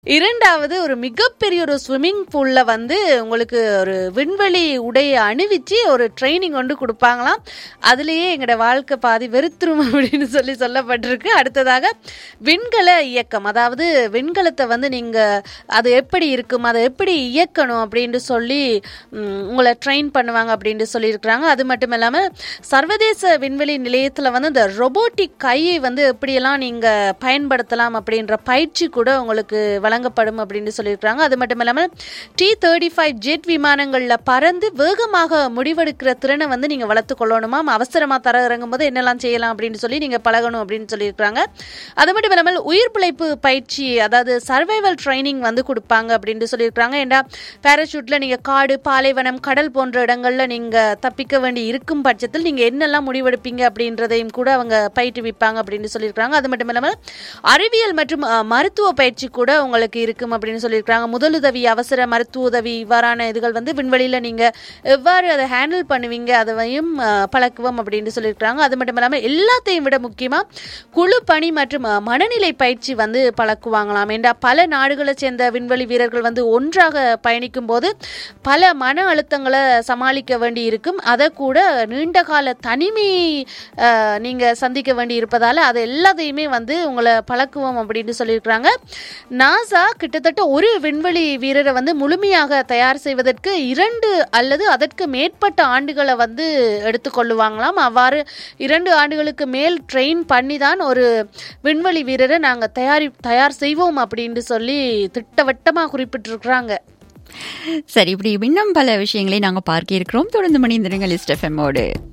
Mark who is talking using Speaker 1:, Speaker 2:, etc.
Speaker 1: இரண்டாவது ஒரு மிகப்பெரிய ஒரு ஸ்விம்மிங் பூல்ல வந்து உங்களுக்கு ஒரு விண்வெளி உடையை அணிவிச்சு ஒரு ட்ரைனிங் கொண்டு கொடுப்பாங்களாம் அதுலேயே எங்களோட வாழ்க்கை பாதி வெறுத்துரும் அப்படின்னு சொல்லி சொல்லப்பட்டிருக்கு அடுத்ததாக விண்கல இயக்கம் அதாவது விண்கலத்தை வந்து நீங்க அது எப்படி இருக்கும் அதை எப்படி இயக்கணும் அப்படின்ட்டு சொல்லி ம், உங்களை ட்ரெயின் பண்ணுவாங்க அப்படின்ட்டு சொல்லியிருக்கிறாங்க அது மட்டும் இல்லாமல் சர்வதேச விண்வெளி நிலையத்தில் வந்து இந்த ரொபோட்டிக் கையை வந்து எப்படியெல்லாம் நீங்கள் பயன்படுத்தலாம் அப்படின்ற பயிற்சி கூட உங்களுக்கு வழங்கப்படும் அப்படின்னு சொல்லியிருக்கிறாங்க அது மட்டும் இல்லாமல் டி தேர்ட்டி ஃபைவ் ஜெட் விமானங்களில் பறந்து வேகமாக முடிவெடுக்கிற திறனை வந்து நீங்கள் வளர்த்து கொள்ளணுமாம் அவசரமாக தர இறங்கும் போது என்னெல்லாம் செய்யலாம் அப்படின்னு சொல்லி நீங்கள் பழகணும் அப்படின்னு சொல்லியிருக்கிறாங்க அது மட்டும் இல்லாமல் உயிர் பிழைப்பு பயிற்சி அதாவது சர்வைவல் ட்ரைனிங் வந்து கொடுப்பாங்க அப்படின்னு சொல்லியிருக்கிறாங்க ஏண்டா பேராஷூட்டில் நீங்கள் காடு பாலைவனம் கடல் போன்ற இடங்களில் நீங்கள் தப்பிக்க வேண்டி இருக்கும் பட்சத்தில் நீங்கள் என்னெல்லாம் முடிவெடுப்பீங்க அப்படின்றதையும் கூட அவங்க பயிற்றுவிப்பாங்க அப்படின்னு சொல்லியிருக்கிறாங்க அது மட்டும் இல்லாமல் அறிவியல் மற்றும் அஹ், மருத்துவ பயிற்சி கூட உங்களுக்கு இருக்கும் அப்படின்னு சொல்லியிருக்கிறாங்க முதலுதவி அவசர மருத்துவ உதவி இவ்வாறான இதுகள் வந்து விண்வெளியில் நீங்கள் எவ்வாறு அதை ஹேண்டில் பண்ணுவீங்க அதையும் அஹ், பழக்குவோம் அப்படின்னு சொல்லியிருக்கிறாங்க அது மட்டும் இல்லாமல் எல்லாத்தையும் விட முக்கியமாக குழு பணி மற்றும் அஹ், மனநிலை பயிற்சி வந்து பழக்குவாங்களாம் ஏண்டா பல நாடுகளை சேர்ந்த விண்வெளி வீரர்கள் வந்து ஒன்றாக பயணிக்கும் போது பல மன அழுத்தங்களை சமாளிக்க வேண்டி இருக்கும் அதை கூட நீண்ட கால தனிமை அஹ், நீங்க சந்திக்க வேண்டி இருப்பதால அது எல்லாத்தையுமே வந்து உங்களை பழக்குவோம் அப்படின்னு சொல்லியிருக்கிறாங்க நாசா கிட்டத்தட்ட ஒரு விண்வெளி வீரரை வந்து முழுமையாக தயார் செய்வதற்கு இரண்டு அல்லது அதற்கு மேற்பட்ட ஆண்டுகளை வந்து எடுத்துக்கொள்ளுவாங்களாம் அவ்வாறு இரண்டு ஆண்டுகளுக்கு மேல் ட்ரெயின் பண்ணி தான் ஒரு விண்வெளி வீரரை நாங்கள் தயாரி தயார் செய்வோம் அப்படின்னு சொல்லி திட்டவட்டமாக குறிப்பிட்டிருக்கிறாங்க
Speaker 2: சரி இப்படி இன்னும் பல விஷயங்களை நாங்க பார்க்க இருக்கிறோம் தொடர்ந்து மணி இந்த லிஸ்ட் எஃப்எம்மோடு